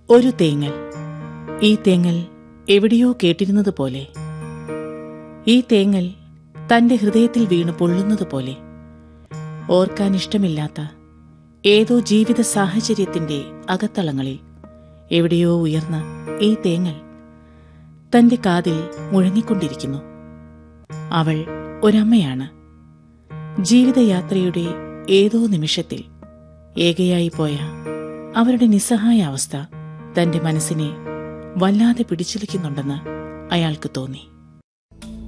ഒരു തേങ്ങൽ ഈ തേങ്ങൽ എവിടെയോ കേട്ടിരുന്നത് പോലെ ഈ തേങ്ങൽ തന്റെ ഹൃദയത്തിൽ വീണ് പൊള്ളുന്നത് പോലെ ഓർക്കാൻ ഇഷ്ടമില്ലാത്ത ഏതോ ജീവിത സാഹചര്യത്തിന്റെ അകത്തളങ്ങളിൽ എവിടെയോ ഉയർന്ന ഈ തേങ്ങൽ തന്റെ കാതിൽ മുഴങ്ങിക്കൊണ്ടിരിക്കുന്നു അവൾ ഒരമ്മയാണ് ജീവിതയാത്രയുടെ ഏതോ നിമിഷത്തിൽ ഏകയായി പോയ അവരുടെ നിസ്സഹായ അവസ്ഥ തന്റെ മനസ്സിനെ വല്ലാതെ പിടിച്ചിലിക്കുന്നുണ്ടെന്ന് അയാൾക്ക് തോന്നി